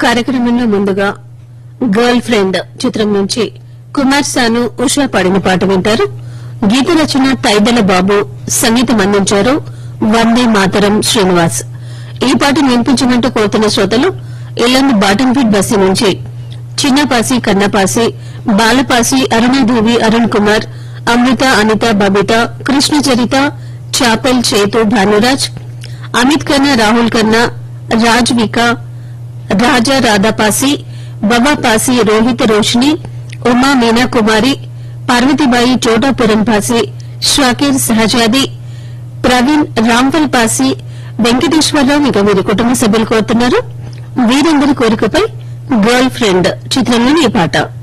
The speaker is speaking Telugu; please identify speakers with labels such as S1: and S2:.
S1: కార్యక్రమంలో ముందుగా గర్ల్ ఫ్రెండ్ చిత్రం నుంచి కుమార్ సాను ఉషా పాడిన పాట వింటారు గీత రచన తైదల బాబు సంగీతం అందించారు వందే మాతరం శ్రీనివాస్ ఈ పాటను వినిపించమంటూ కోరుతున్న శ్రోతలు ఇల్లందు బాటంఫీడ్ బస్సు నుంచి చిన్నపాసి కన్నపాసి బాలపాసి అరుణాదేవి అరుణ్ కుమార్ అమృత అనిత బబిత కృష్ణ చరిత చాపెల్ చేతు భానురాజ్ అమిత్ ఖన్నా రాహుల్ ఖన్నా రాజ్ వికా రాజా రాధాపాసి బబాపాసి రోహిత్ రోషిని ఉమా మీనా కుమారి పార్వతీబాయి చోటాపురం పాసి షాకీర్ సహజాది ప్రవీణ్ రాంపల్ పాసి వెంకటేశ్వరరావు ఇక వీరి కుటుంబ సభ్యులు కోరుతున్నారు వీరందరి కోరికపై గర్ల్ ఫ్రెండ్ చిత్రంలోని ఈ పాట